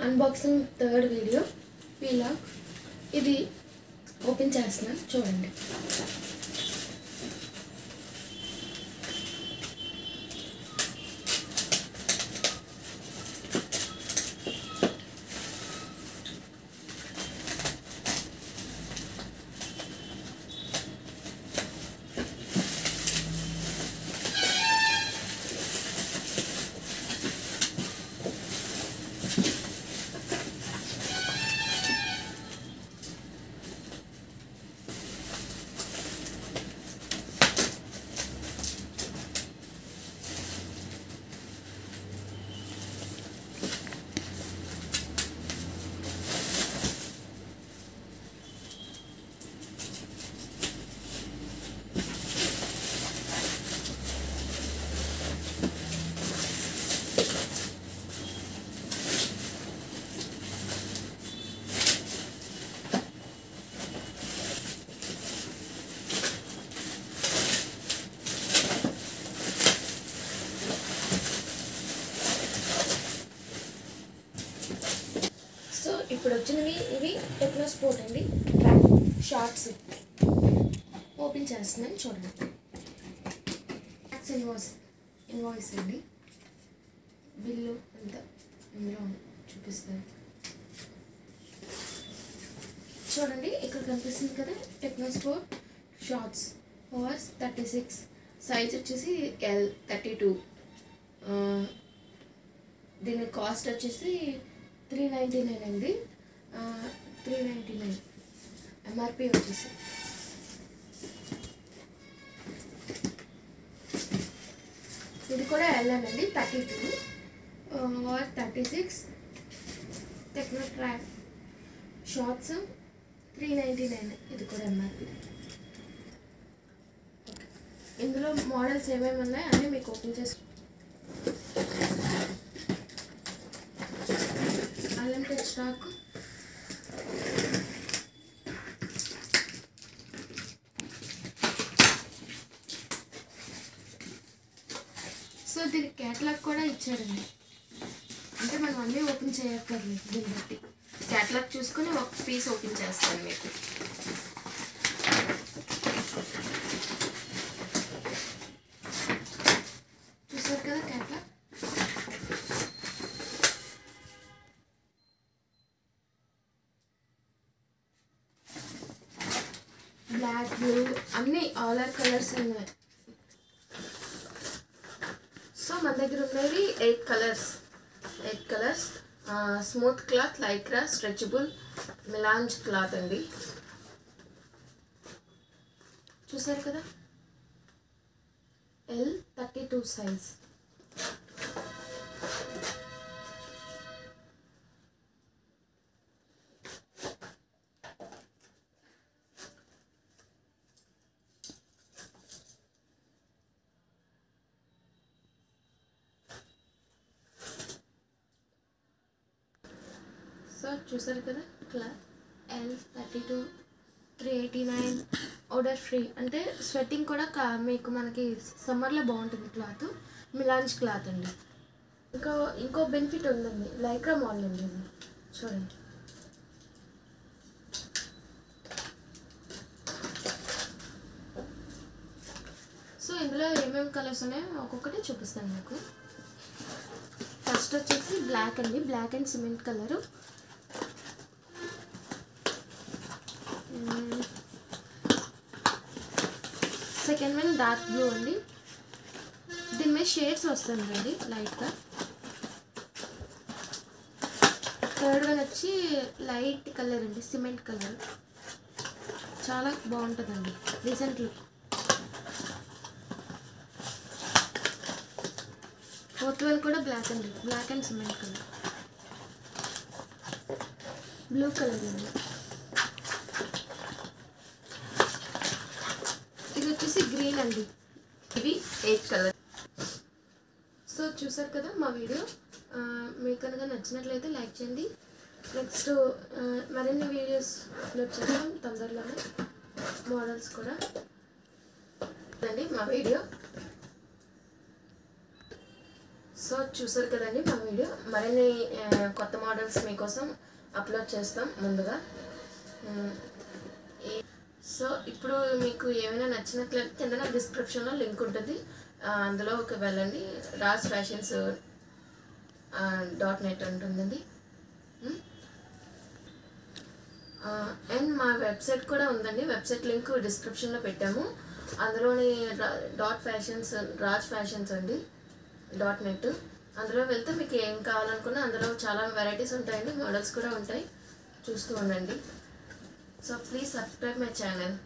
Unboxing third video vlog ఇది open చేస్తున్నాను చూడండి సో ఇప్పుడు వచ్చినవి ఇవి టెక్నో స్పోర్ట్ అండి ట్రాక్ షార్ట్స్ ఓపెన్ చేస్తున్నాను చూడండి ట్యాక్స్ ఇన్వాయిస్ ఇన్వాయిస్ అండి బిల్లు ఎంత ఇందులో చూపిస్తాను చూడండి ఇక్కడ కనిపిస్తుంది కదా Techno Sport shorts overs thirty six size వచ్చేసి ఎల్ థర్టీ టూ దీని కాస్ట్ వచ్చేసి త్రీ నైంటీ నైన్ అండి త్రీ నైంటీ నైన్ ఎంఆర్పి వచ్చేసి ఇది కూడా ఎల్ఎన్ అండి thirty two or thirty six Techno track shorts three ninety nine ఇది కూడా ఎంఆర్పి ఇందులో మోడల్స్ ఏమేమి ఉన్నాయి అన్నీ మీకు ఓపెన్ చేసి అన్లిమిటెడ్ స్టాక్ సో దీనికి క్యాటలాగ్ కూడా ఇచ్చారండి అంటే మనం అన్నీ ఓపెన్ చేయక్కర్లేదు దీన్ని బట్టి క్యాటలాగ్ చూసుకొని ఒక పీస్ ఓపెన్ చేస్తాను మీకు చూసారు కదా క్యాటలాగ్ బ్లాక్ బ్లూ అన్నీ ఆల్ ఆర్ కలర్స్ ఉన్నాయి సో మన దగ్గర ఉన్నవి eight colours eight colours smooth cloth Lycra stretchable melange cloth అండి చూసారు కదా L thirty two size so చూసారు కదా cloth L thirty two three eighty nine order free అంటే స్వెట్టింగ్ కూడా కా మీకు మనకి సమ్మర్లో బాగుంటుంది క్లాత్ మిలాంజ్ క్లాత్ అండి ఇంకో ఇంకో బెనిఫిట్ ఉందండి లైక్రా మోడల్ అండి ఇది చూడండి సో ఇందులో ఏమేమి కలర్స్ ఉన్నాయో ఒక్కొక్కటి చూపిస్తాను మీకు ఫస్ట్ వచ్చేసి బ్లాక్ అండి black and cement colour second one dark blue అండి దీని మీద షేడ్స్ వస్తుందండి లైట్గా థర్డ్ వన్ వచ్చి లైట్ కలర్ అండి సిమెంట్ కలర్ చాలా బాగుంటుందండి రీసెంట్ లుక్ ఫోర్త్ వన్ కూడా బ్లాక్ అండి black and cement colour blue colour అండి ఇది వచ్చేసి గ్రీన్ అండి ఇవి ఎయిట్ కలర్ సో చూసారు కదా మా వీడియో ఆ, మీకు కనుక నచ్చినట్లయితే లైక్ చేయండి నెక్స్ట్ ఆ, మరిన్ని వీడియోస్ అప్లోడ్ చేస్తాం తొందరలోనే మోడల్స్ కూడా అండి మా వీడియో సో సో చూసారు కదండి మా వీడియో మరిన్ని ఆ, కొత్త మోడల్స్ మీకోసం అప్లోడ్ చేస్తాం ముందుగా ఉమ్, ఈ- సో ఇప్పుడు మీకు ఏమైనా నచ్చినట్లయితే కింద డిస్క్రిప్షన్లో లింక్ ఉంటుంది ఆ, అందులోకి వెళ్ళండి రాజ్ ఫ్యాషన్స్ డాట్ నెట్ ఉంటుందండి ఉమ్. అండ్ మా వెబ్సైట్ కూడా ఉందండి వెబ్సైట్ లింక్ డిస్క్రిప్షన్లో పెట్టాము అందులోని డాట్ ఫ్యాషన్స్ రాజ్ ఫ్యాషన్స్ అండి డాట్ నెట్ అందులో వెళ్తే మీకు ఏం కావాలనుకున్నా అందులో చాలా వెరైటీస్ ఉంటాయండి మోడల్స్ కూడా ఉంటాయి చూస్తూ ఉండండి so please subscribe my channel